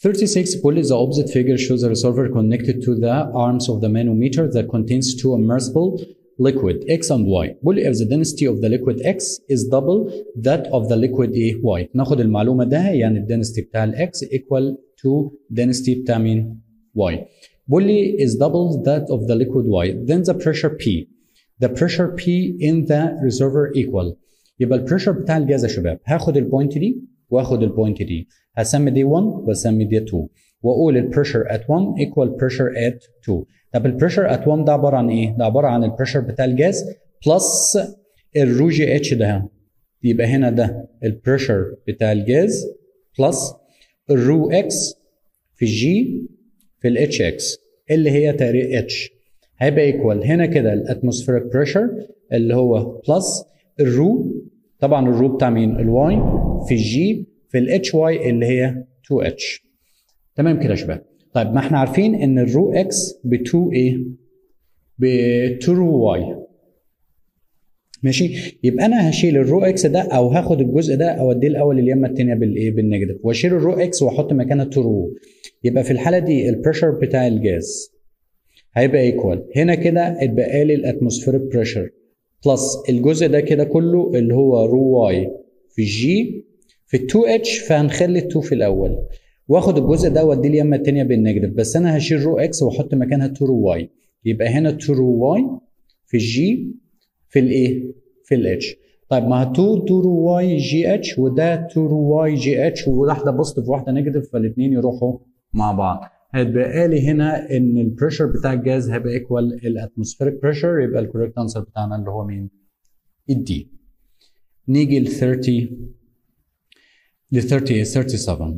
36 بيقول لي the opposite figure shows a resolver connected to the arms of the manometer that contains two immersible liquid x and y بيقول لي if the density of the liquid x is double that of the liquid A y ناخد المعلومة ده يعني ال density بتاع ال x equal to density بتاع مين y بيقول لي is double that of the liquid y then the pressure P the pressure P in the reservoir equal يبقى البريشر بتاع الجهاز يا شباب هاخد البوينت دي واخد البوينت دي هسمي دي 1 واسمي دي 2 واقول البريشر at 1 equal pressure at 2 طب البريشر at 1 ده عباره عن ايه؟ ده عباره عن البريشر بتاع الجاز بلس الرو جي اتش ده يبقى هنا ده البريشر بتاع الجاز بلس الرو اكس في الجي في الاتش اكس اللي هي تقريبا اتش هيبقى ايكوال هنا كده الاتموسفيريك بريشر اللي هو بلس الرو طبعا الرو بتاع مين؟ الواي في الجي في الاتش واي اللي هي 2 اتش تمام كده يا شباب طيب ما احنا عارفين ان الرو اكس ب 2 ايه؟ ب 2 رو واي ماشي يبقى انا هشيل الرو اكس ده او هاخد الجزء ده اوديه الاول اليمه الثانيه بالايه بالنيجاتيف واشيل الرو اكس واحط مكانها 2 رو يبقى في الحاله دي البريشر بتاع الجاز هيبقى ايكوال هنا كده اتبقى لي الاتموسفيريك بريشر بلس الجزء ده كده كله اللي هو رو واي في جي في ال 2 اتش فهنخلي ال 2 في الاول واخد الجزء ده واديه اليمه الثانيه بالنيجاتيف بس انا هشيل رو اكس واحط مكانها 2 رو واي يبقى هنا 2 رو واي في الجي في الايه؟ في الاتش طيب ما 2 2 رو واي جي اتش وده 2 رو واي جي اتش وواحده بوزيتيف وواحده نيجاتيف فالاثنين يروحوا مع بعض هيتبقى لي هنا ان البريشر بتاع الجاز هيبقى ايكوال الاتموسفيريك بريشر يبقى الكوريكت انسر بتاعنا اللي هو مين؟ الدي نيجي ل 30 ل 38 37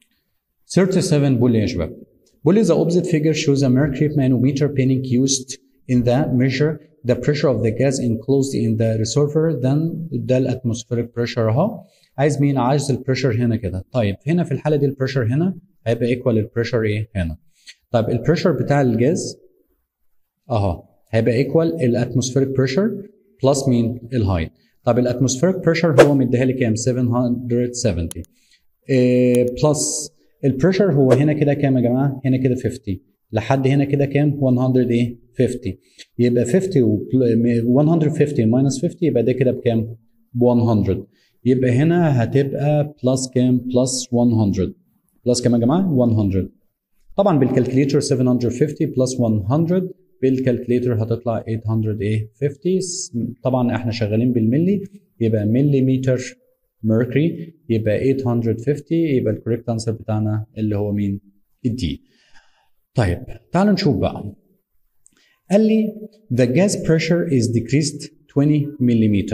37 بقول يا شباب بقول the opposite figure shows a mercury manometer pinning used in the measure the pressure of the gas enclosed in the reservoir then ده الاتموسفيريك بريشر اهو عايز مين عايز البريشر هنا كده طيب هنا في الحاله دي البريشر هنا هيبقى ايكوال البريشر ايه هنا طيب البريشر بتاع الجاز اهو هيبقى ايكوال الاتموسفيريك بريشر بلس مين الهايت طب الاتموسفيريك بريشر هو مديها لي كام 770 إيه بلس البريشر هو هنا كده كام يا جماعه هنا كده 50 لحد هنا كده كام 100 ايه 50 يبقى 50 و 150 ماينس 50 يبقى ده كده بكام ب 100 يبقى هنا هتبقى بلس كام بلس 100 بلس كام يا جماعه 100 طبعا بالكالكليتر 750 بلس 100 بالكالكليتر هتطلع 800 ايه 50 طبعا احنا شغالين بالملي يبقى مليمتر ميركوري يبقى 850 يبقى الكوريكت انسر بتاعنا اللي هو مين الدي طيب تعالوا نشوف بقى قال لي the gas pressure is decreased 20 ملم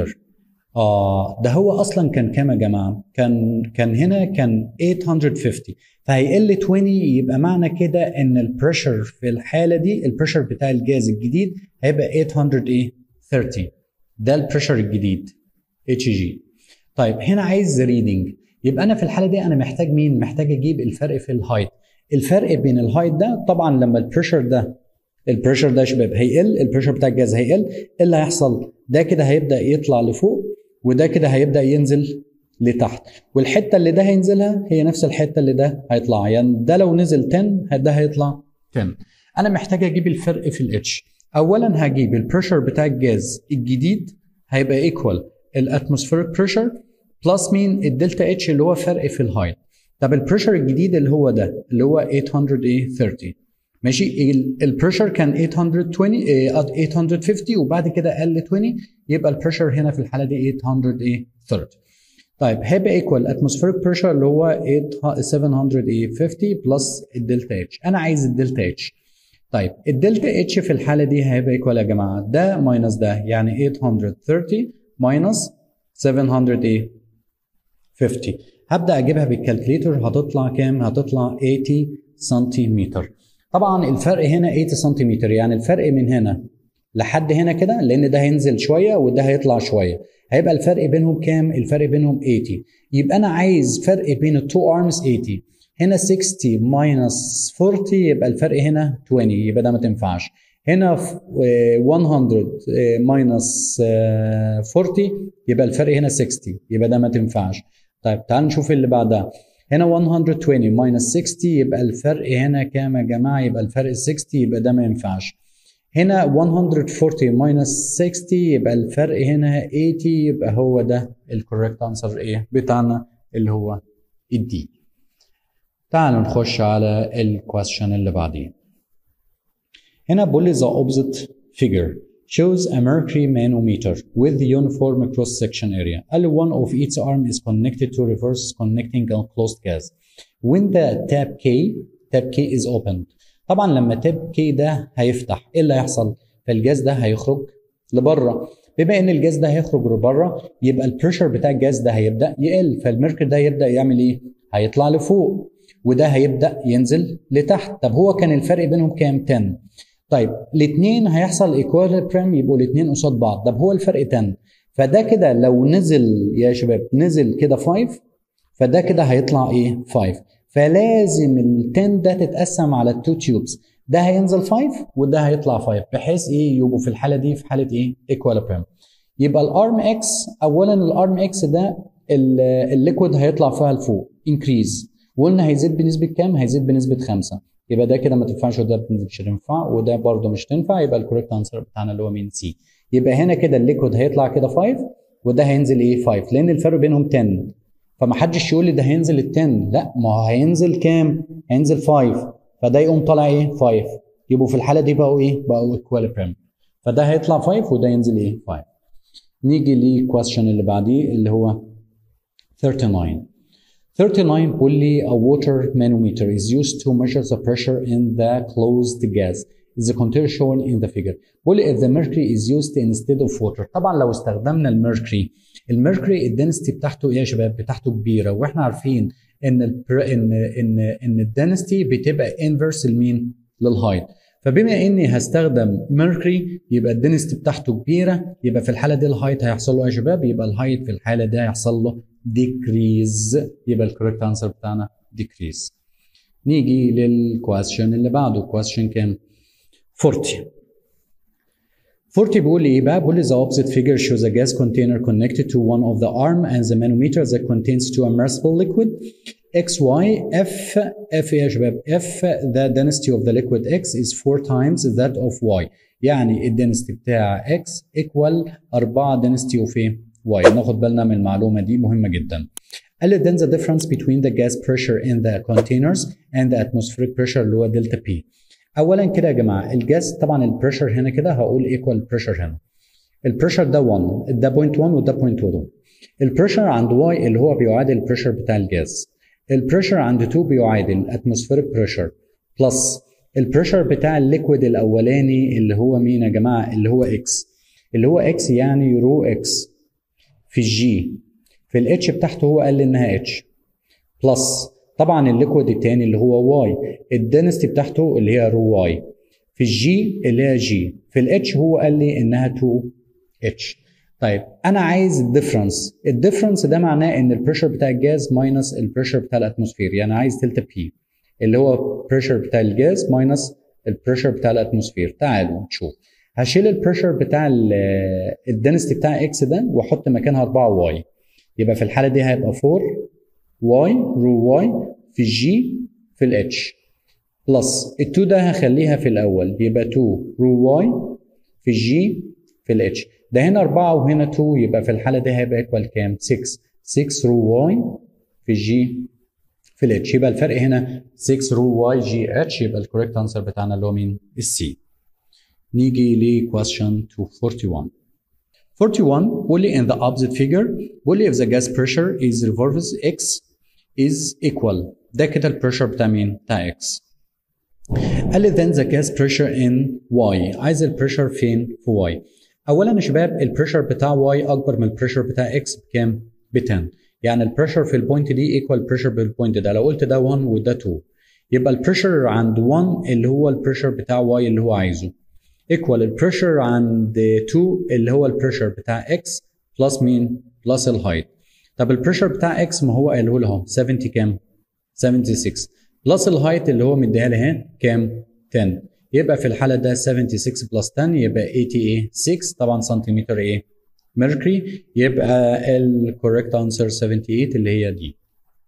اه ده هو اصلا كان كام يا جماعه كان كان هنا كان 850 فهيقل 20 يبقى معنى كده ان البريشر في الحاله دي البريشر بتاع الجاز الجديد هيبقى 800 ايه 30 ده البريشر الجديد اتش جي طيب هنا عايز ريدنج يبقى انا في الحاله دي انا محتاج مين محتاج اجيب الفرق في الهايت الفرق بين الهايت ده طبعا لما البريشر ده البريشر ده يا شباب هيقل البريشر بتاع الجاز هيقل ايه اللي هيحصل ده كده هيبدا يطلع لفوق وده كده هيبدا ينزل لتحت والحته اللي ده هينزلها هي نفس الحته اللي ده هيطلع يعني ده لو نزل 10 ده هيطلع 10 انا محتاج اجيب الفرق في الاتش اولا هجيب البريشر بتاع الجاز الجديد هيبقى ايكوال الاتموسفيريك بريشر بلس مين الدلتا اتش اللي هو فرق في الهايت طب البريشر الجديد اللي هو ده اللي هو 800 ايه 30 ماشي البريشر كان 820 إيه 850 وبعد كده قل 20 يبقى البريشر هنا في الحاله دي 800 ايه 30 طيب هيبقى ايكوال اتموسفيريك بريشر اللي هو 750 بلس الدلتا اتش انا عايز الدلتا اتش طيب الدلتا اتش في الحاله دي هيبقى ايكوال يا جماعه ده ماينس ده يعني 830 ماينس 700 ايه 50 هبدا اجيبها بالكالكليتر هتطلع كام هتطلع 80 سنتيمتر طبعا الفرق هنا 8 سنتيمتر يعني الفرق من هنا لحد هنا كده لان ده هينزل شويه وده هيطلع شويه هيبقى الفرق بينهم كام الفرق بينهم 80 يبقى انا عايز فرق بين التو ارمز 80 هنا 60 ماينس 40 يبقى الفرق هنا 20 يبقى ده ما تنفعش هنا 100 ماينس 40 يبقى الفرق هنا 60 يبقى ده ما تنفعش طيب تعال نشوف اللي بعدها هنا 120 minus 60 يبقى الفرق هنا كام يا جماعه يبقى الفرق 60 يبقى ده ما ينفعش هنا 140 minus 60 يبقى الفرق هنا 80 يبقى هو ده الكوريكت انسر ايه بتاعنا اللي هو الدي تعالوا نخش على الكويستشن اللي بعدين هنا بقول لي the opposite figure shows a mercury manometer with the uniform cross section area قال لي one of each arm is connected to reverse connecting a closed gas when the tab K tab K is opened طبعا لما تاب K ده هيفتح ايه اللي هيحصل فالجاز ده هيخرج لبره بما ان الجاز ده هيخرج لبره يبقى البريشر بتاع الجاز ده هيبدا يقل فالميركوري ده يبدا يعمل ايه هيطلع لفوق وده هيبدا ينزل لتحت طب هو كان الفرق بينهم كام 10 طيب الاثنين هيحصل ايكواليبريم يبقوا الاثنين قصاد بعض طب هو الفرق 10 فده كده لو نزل يا شباب نزل كده 5 فده كده هيطلع ايه 5 فلازم ال 10 ده تتقسم على التو تيوبس ده هينزل 5 وده هيطلع 5 بحيث ايه يبقوا في الحاله دي في حاله ايه ايكواليبريم يبقى الارم اكس اولا الارم اكس ده الليكويد هيطلع فيها لفوق انكريز وقلنا هيزيد بنسبه كام هيزيد بنسبه 5 يبقى ده كده ما تنفعش وده مش تنفع وده برده مش تنفع يبقى الكوريكت انسر بتاعنا اللي هو مين سي يبقى هنا كده الليكويد هيطلع كده 5 وده هينزل ايه 5 لان الفرق بينهم 10 فما حدش يقول لي ده هينزل ال 10 لا ما هو هينزل كام هينزل 5 فده يقوم طالع ايه 5 يبقوا في الحاله دي بقوا ايه بقوا ايكواليبريم فده هيطلع 5 وده ينزل ايه 5 نيجي للكويستشن اللي بعديه اللي هو 39 39 بيقول لي a water manometer is used to measure the pressure in the closed gas is the contour shown in the figure بيقول لي if the mercury is used instead of water طبعا لو استخدمنا الميركوري الميركوري الدنستي بتاعته ايه يا شباب بتاعته كبيره واحنا عارفين ان ال ان ان ان الدنستي بتبقى انفرس لمين للهايت فبما اني هستخدم ميركوري يبقى الدنستي بتاعته كبيره يبقى في الحاله دي الهايت هيحصل له يا شباب يبقى الهايت في الحاله دي هيحصل له decrease يبقى الكوريكت انسر بتاعنا decrease نيجي للكويستشن اللي بعده كويستشن كام 40 40 بيقول لي ايه بقى؟ بيقول لي the opposite figure shows a gas container connected to one of the arm and the manometer that contains two immersible liquid x y f f يا شباب f the density of the liquid x is four times that of y يعني الدنستي بتاع x equal 4 density of ايه؟ y ناخد بالنا من المعلومه دي مهمه جدا قال لي then the difference between the gas pressure in the containers and the atmospheric pressure اللي هو دلتا P اولا كده يا جماعه الجاز طبعا البريشر هنا كده هقول ايكوال بريشر هنا البريشر ده 1 ده بوينت 1 وده بوينت 2 البريشر عند واي اللي هو بيعادل البريشر بتاع الجاز البريشر عند 2 بيعادل اتموسفيريك بريشر بلس البريشر بتاع الليكويد الاولاني اللي هو مين يا جماعه اللي هو اكس اللي هو اكس يعني رو اكس في الجي في الاتش بتاعته هو قال لي انها اتش بلس طبعا الليكويد التاني اللي هو واي الدنستي بتاعته اللي هي رو واي في الجي اللي هي جي في الاتش هو قال لي انها 2 اتش طيب انا عايز الديفرنس الديفرنس ده معناه ان البريشر بتاع الجاز ماينس البريشر بتاع الاتموسفير يعني عايز دلتا بي اللي هو بريشر بتاع الجاز ماينس البريشر بتاع الاتموسفير تعالوا نشوف هشيل البريشر بتاع الدنستي بتاع اكس ده واحط مكانها 4 واي يبقى في الحاله دي هيبقى 4 واي رو واي في الجي في الاتش بلس ال2 ده هخليها في الاول يبقى 2 رو واي في الجي في الاتش ده هنا 4 وهنا 2 يبقى في الحاله دي هيبقى ايكوال كام 6 6 رو واي في الجي في الاتش يبقى الفرق هنا 6 رو واي جي اتش يبقى الكوريكت انسر بتاعنا اللي هو مين السي نيجي ل question 241 41 بيقول لي in the opposite figure بيقول لي if the gas pressure is reverse x is equal ده كده البريشر بتاع مين؟ بتاع x قال لي then the gas pressure in y عايز البريشر فين؟ في y اولا يا شباب البريشر بتاع y اكبر من البريشر بتاع x بكام؟ ب 10 يعني البريشر في البوينت دي ايكوال بريشر بالبوينت ده لو قلت ده 1 وده 2 يبقى البريشر عند 1 اللي هو البريشر بتاع y اللي هو عايزه ايكوال البريشر عند 2 اللي هو البريشر بتاع x بلس مين؟ بلس الهايت طب البريشر بتاع x ما هو قاله لهم 70 كام؟ 76 بلس الهايت اللي هو مديها لي اهي كام؟ 10 يبقى في الحاله ده 76 بلس 10 يبقى 80 ايه 6 طبعا سنتيمتر ايه ميركوري يبقى الكوريكت انسر 78 اللي هي دي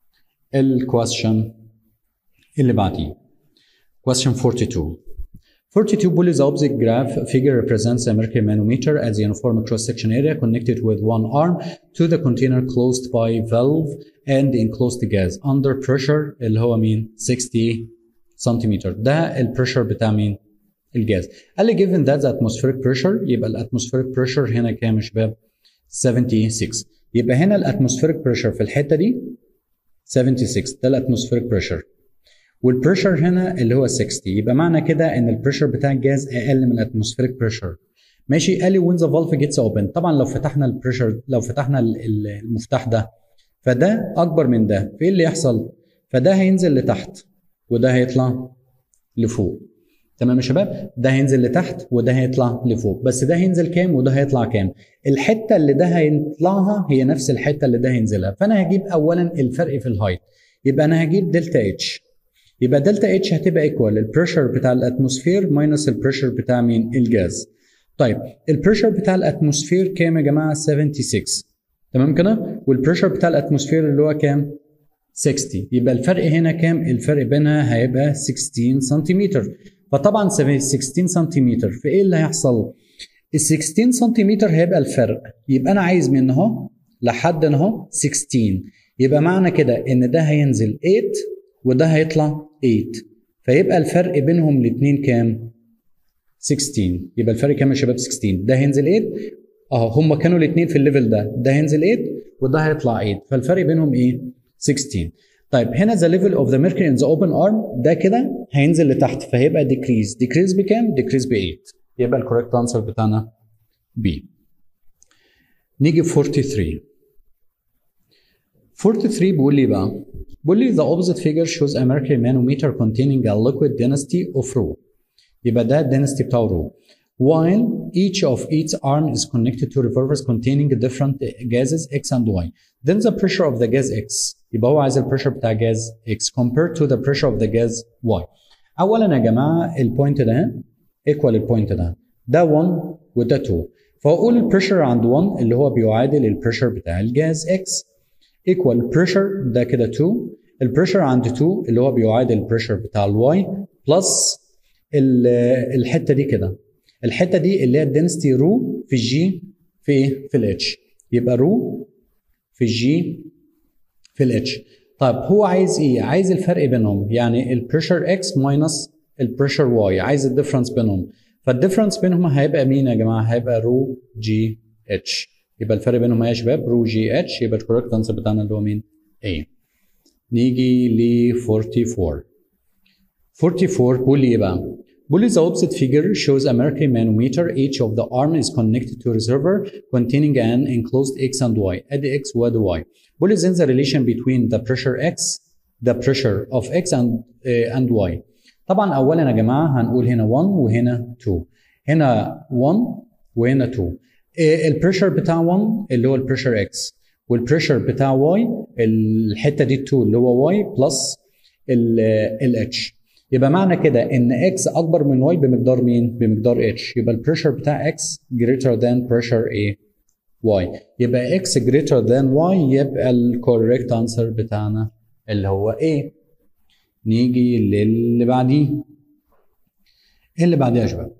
الكويستشن اللي بعديه question 42 42 bullies opposite graph figure represents a mercury manometer as a uniform cross-section area connected with one arm to the container closed by valve and enclosed gas under pressure اللي هو مين 60 سنتيمتر ده البريشر بتاع مين الجاز قال لي given that the atmospheric pressure يبقى الاتموسفيريك بريشر هنا كام يا شباب 76 يبقى هنا الاتموسفيريك بريشر في الحته دي 76 ده الاتموسفيريك بريشر والبريشر هنا اللي هو 60 يبقى معنى كده ان البريشر بتاع الجاز اقل من الاتموسفيريك بريشر ماشي قال لي when the valve gets open طبعا لو فتحنا البريشر لو فتحنا المفتاح ده فده اكبر من ده فايه اللي يحصل فده هينزل لتحت وده هيطلع لفوق تمام يا شباب ده هينزل لتحت وده هيطلع لفوق بس ده هينزل كام وده هيطلع كام الحته اللي ده هيطلعها هي نفس الحته اللي ده هينزلها فانا هجيب اولا الفرق في الهايت يبقى انا هجيب دلتا اتش يبقى دلتا اتش هتبقى ايكوال البريشر بتاع الاتموسفير ماينس البريشر بتاع مين الجاز طيب البريشر بتاع الاتموسفير كام يا جماعه 76 تمام كده والبريشر بتاع الاتموسفير اللي هو كام 60 يبقى الفرق هنا كام الفرق بينها هيبقى 16 سنتيمتر فطبعا 16 سنتيمتر فايه اللي هيحصل ال 16 سنتيمتر هيبقى الفرق يبقى انا عايز من اهو لحد اهو 16 يبقى معنى كده ان ده هينزل 8 وده هيطلع 8 فيبقى الفرق بينهم الاثنين كام 16 يبقى الفرق كام يا شباب 16 ده هينزل 8 اهو هم كانوا الاثنين في الليفل ده ده هينزل 8 وده هيطلع 8 فالفرق بينهم ايه 16 طيب هنا ذا ليفل اوف ذا ميركوري ان ذا اوبن ارم ده كده هينزل لتحت فهيبقى ديكريز ديكريز بكام ديكريز ب 8 يبقى الكوريكت انسر بتاعنا بي نيجي 43 43 بيقول لي بقى بيقول لي the opposite figure shows a mercury manometer containing a liquid density of rho يبقى ده density بتاع rho while each of each arm is connected to revolvers containing different gases x and y then the pressure of the gas x يبقى هو عايز البريشر بتاع جاز x compared to the pressure of the gas y اولا يا جماعه البوينت ده ايكوال البوينت ده ده 1 وده 2 فاقول البريشر عند 1 اللي هو بيعادل البريشر بتاع الجاز x ايكوال البريشر ده كده 2 البريشر عند 2 اللي هو بيعادل البريشر بتاع الواي بلس الحته دي كده الحته دي اللي هي الدنسيتي رو في الجي في ايه؟ في الاتش يبقى رو في الجي في الاتش طيب هو عايز ايه؟ عايز الفرق بينهم يعني البريشر اكس ماينس البريشر واي عايز الديفرنس بينهم فالديفرنس بينهم هيبقى مين يا جماعه؟ هيبقى رو جي اتش يبقى الفرق بينهم يا شباب رو جي اتش يبقى الكوريكت انسر بتاعنا اللي هو مين؟ A نيجي ل 44 44 بيقول لي ايه بقى؟ بيقول لي the opposite figure shows a mercury manometer each of the arm is connected to a reservoir containing an enclosed x and y ادي x وادي y بيقول لي then the relation between the pressure x the pressure of x and uh, and y طبعا اولا يا جماعه هنقول هنا 1 وهنا 2 هنا 1 وهنا 2 البريشر بتاع 1 اللي هو البريشر اكس والبريشر بتاع واي الحته دي 2 اللي هو واي بلس الاتش يبقى معنى كده ان اكس اكبر من واي بمقدار مين؟ بمقدار اتش يبقى البريشر بتاع اكس greater than pressure ايه؟ واي يبقى اكس greater than واي يبقى الكوريكت انسر بتاعنا اللي هو ايه؟ نيجي للي بعديه ايه اللي بعديه يا شباب؟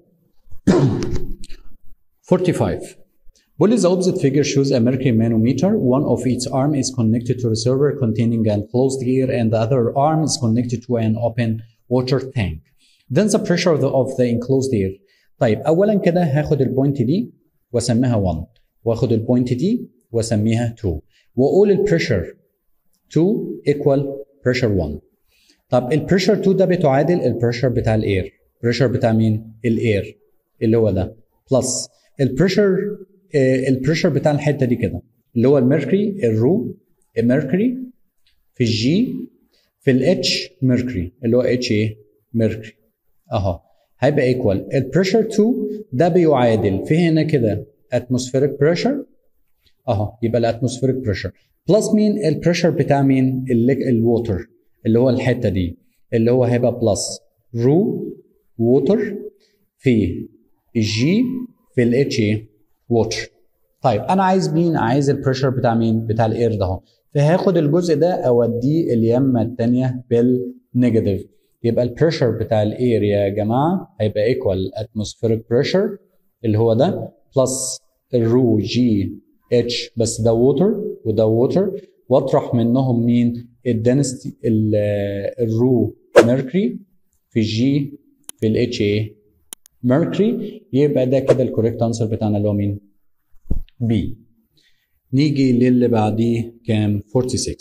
45 Bully the opposite figure shows a mercury manometer. One of its arm is connected to a server containing an closed ear and the other arm is connected to an open water tank. Then the pressure of the, of the enclosed ear. طيب اولا كده هاخد البوينت دي واسميها 1 واخد البوينت دي واسميها 2 واقول البريشر 2 equal pressure 1 طب البريشر 2 ده بتعادل البريشر بتاع الاير بريشر بتاع مين الاير اللي هو ده بلس البريشر البريشر بتاع الحته دي كده اللي هو الميركوري الرو ميركوري في الجي في الاتش ميركوري اللي هو اتش ايه ميركوري اهو هيبقى ايكوال البريشر 2 ده بيعادل في هنا كده اتموسفيريك بريشر اهو يبقى الاتموسفيريك بريشر بلس مين البريشر بتاع مين الووتر اللي هو الحته دي اللي هو هيبقى بلس رو ووتر في الجي في الاتش ايه ووتر طيب انا عايز مين عايز البريشر بتاع مين بتاع الاير ده اهو فهاخد الجزء ده اوديه اليمه الثانيه بالنيجاتيف يبقى البريشر بتاع الاير يا جماعه هيبقى ايكوال اتموسفيريك بريشر اللي هو ده بلس الرو جي اتش بس ده ووتر وده ووتر واطرح منهم مين الدنستي الرو ميركوري في الجي في الاتش اي ميركوري يبقى ده كده الكوريكت انسر بتاعنا اللي هو مين بي نيجي للي بعديه كام 46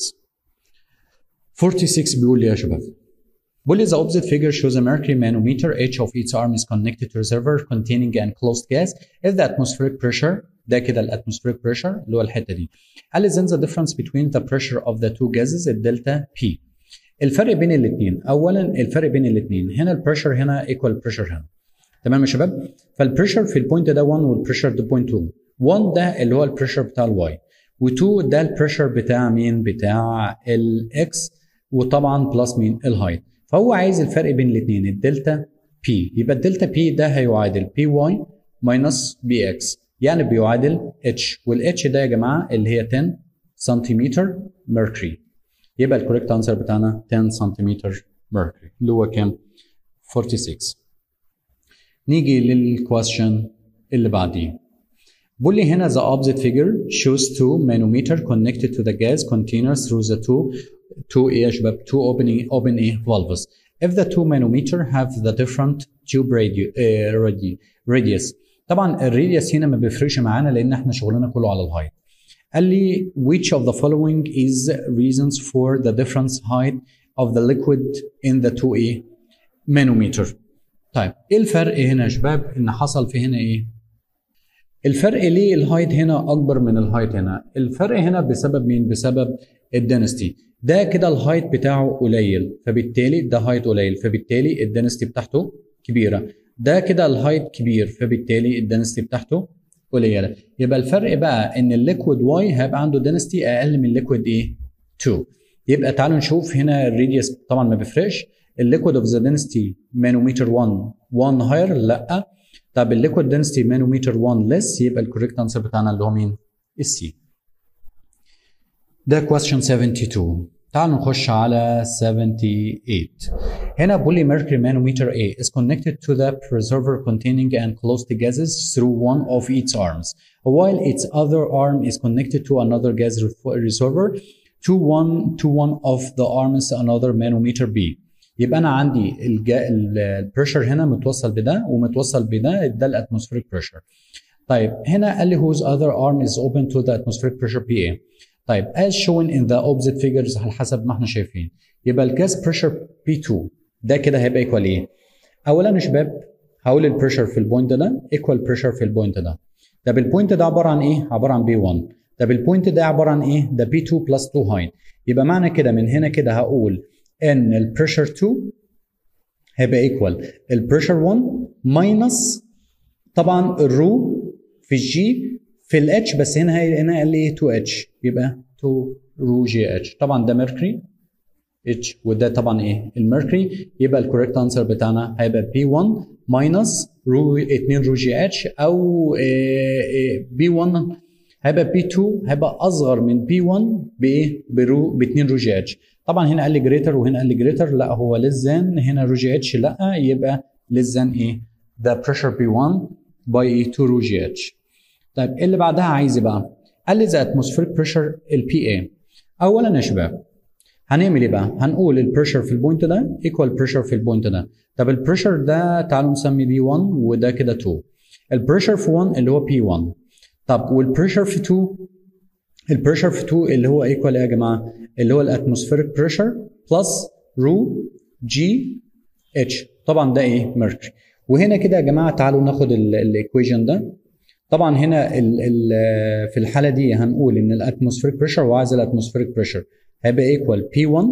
46 بيقول لي يا شباب بيقول لي the opposite figure shows a mercury manometer each of its arm is connected to a reservoir containing an enclosed gas if the atmospheric pressure ده كده الاتموسفيريك بريشر اللي هو الحته دي قال لي then the difference between the pressure of the two gases الدلتا P الفرق بين الاثنين اولا الفرق بين الاثنين هنا البريشر هنا ايكوال بريشر هنا تمام يا شباب فالبريشر في البوينت ده 1 والبريشر ده بوينت 2 1 ده اللي هو البريشر بتاع الواي و2 ده البريشر بتاع مين بتاع الاكس وطبعا بلس مين الهايت فهو عايز الفرق بين الاثنين الدلتا بي يبقى الدلتا بي ده هيعادل بي واي ماينس بي اكس يعني بيعادل اتش والاتش ده يا جماعه اللي هي 10 سنتيمتر ميركوري يبقى الكوريكت انسر بتاعنا 10 سنتيمتر ميركوري اللي هو كام 46 نيجي للكويستشن اللي بعديه بيقول لي هنا the opposite figure shows two manometer connected to the gas container through the two two ايه يا شباب two opening open ايه valves if the two manometer have the different tube radius, uh, radius طبعا الراديوس هنا ما بيفرقش معانا لان احنا شغلنا كله على الهايت قال لي which of the following is reasons for the difference height of the liquid in the 2A manometer طيب ايه الفرق هنا يا شباب ان حصل في هنا ايه الفرق ليه الهايت هنا اكبر من الهايت هنا الفرق هنا بسبب مين بسبب الدنستي ده كده الهايت بتاعه قليل فبالتالي ده هايت قليل فبالتالي الدنستي بتاعته كبيره ده كده الهايت كبير فبالتالي الدنستي بتاعته قليله يبقى الفرق بقى ان الليكويد واي هيبقى عنده دنستي اقل من الليكويد ايه 2 يبقى تعالوا نشوف هنا الراديوس طبعا ما بيفرقش الليكويد اوف ذا دنستي مانومتر 1 1 هاير لا طب الليكويد دنستي مانومتر 1 ليس يبقى الكوريكت انسر بتاعنا اللي هو مين السي ده question 72 تعالوا نخش على 78 هنا بيقول لي mercury manometer A is connected to the preserver containing enclosed gases through one of its arms while its other arm is connected to another gas reservoir to one to one of the arms another manometer B يبقى انا عندي البريشر هنا متوصل بده ومتوصل بده ده الاتموسفيريك بريشر طيب هنا قال لي whose other arm is open to the atmospheric pressure PA طيب as shown in the opposite figures على حسب ما احنا شايفين يبقى الجاز بريشر P2 ده كده هيبقى ايكوال ايه؟ اولا يا شباب هقول البريشر في البوينت ده ايكوال بريشر في البوينت ده طب البوينت ده عباره عن ايه؟ عباره عن B1 طب البوينت ده عباره عن ايه؟ ده P2 بلس 2 هايت يبقى معنى كده من هنا كده هقول ان البريشر 2 هيبقى ايكوال البريشر 1 ماينس طبعا الرو في الجي في الاتش بس هنا هي هنا قال لي 2 اتش يبقى 2 رو جي اتش طبعا ده ميركوري اتش وده طبعا ايه الميركوري يبقى الكوريكت انسر بتاعنا هيبقى بي 1 ماينس رو 2 رو جي اتش او بي 1 هيبقى بي 2 هيبقى اصغر من بي 1 بايه برو ب 2 رو جي اتش طبعا هنا قال لي جريتر وهنا قال لي جريتر لا هو لزان هنا رو جي اتش لا يبقى لزان ايه ده بريشر بي 1 باي ايه 2 رو جي اتش طيب اللي بعدها عايز ايه بقى قال لي ذا اتموسفيريك بريشر البي اي اولا يا شباب هنعمل ايه بقى هنقول البريشر في البوينت ده ايكوال بريشر في البوينت ده طب البريشر ده تعالوا نسمي بي 1 وده كده 2 البريشر في 1 اللي هو بي 1 طب والبريشر في 2 البريشر في 2 اللي هو ايكوال ايه يا جماعه اللي هو الاتموسفيريك بريشر بلس رو جي اتش طبعا ده ايه ميركوري وهنا كده يا جماعه تعالوا ناخد الايكويشن ده طبعا هنا ال ال في الحاله دي هنقول ان الاتموسفيريك بريشر وعايز الاتموسفيريك بريشر هيبقى ايكوال بي 1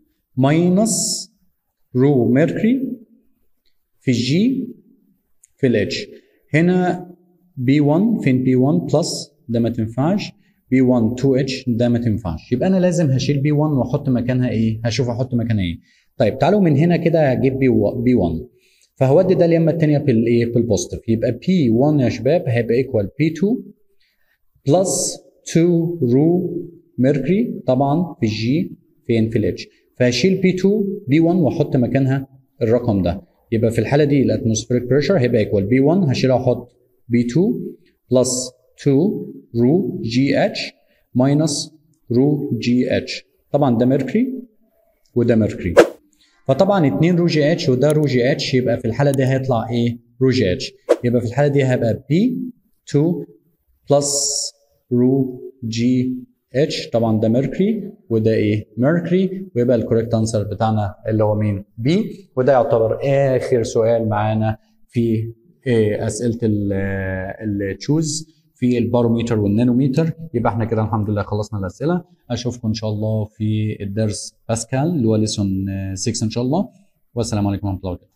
ماينس رو ميركوري في الجي في الاتش هنا بي 1 فين بي 1 بلس ده ما تنفعش بي 1 2 اتش ده ما تنفعش يبقى انا لازم هشيل بي 1 واحط مكانها ايه هشوف احط مكانها ايه طيب تعالوا من هنا كده هجيب بي بي 1 فهودي ده اليمه الثانيه بالايه بالبوزيتيف يبقى بي 1 يا شباب هيبقى ايكوال بي 2 بلس 2 رو ميركوري طبعا في الجي فين في الاتش فهشيل بي 2 بي 1 واحط مكانها الرقم ده يبقى في الحاله دي الاتموسفيريك بريشر هيبقى ايكوال بي 1 هشيلها واحط بي 2 بلس 2 رو جي اتش ماينس رو جي اتش طبعا ده ميركوري وده ميركوري فطبعا 2 رو جي اتش وده رو جي اتش يبقى في الحاله دي هيطلع ايه رو جي اتش يبقى في الحاله دي هيبقى بي 2 بلس رو جي اتش طبعا ده ميركوري وده ايه ميركوري ويبقى الكوريكت انسر بتاعنا اللي هو مين بي وده يعتبر اخر سؤال معانا في إيه اسئله التشوز في الباروميتر والنانوميتر يبقى احنا كده الحمد لله خلصنا الاسئله اشوفكم ان شاء الله في الدرس باسكال اللي هو ليسون 6 ان شاء الله والسلام عليكم ورحمه الله وبركاته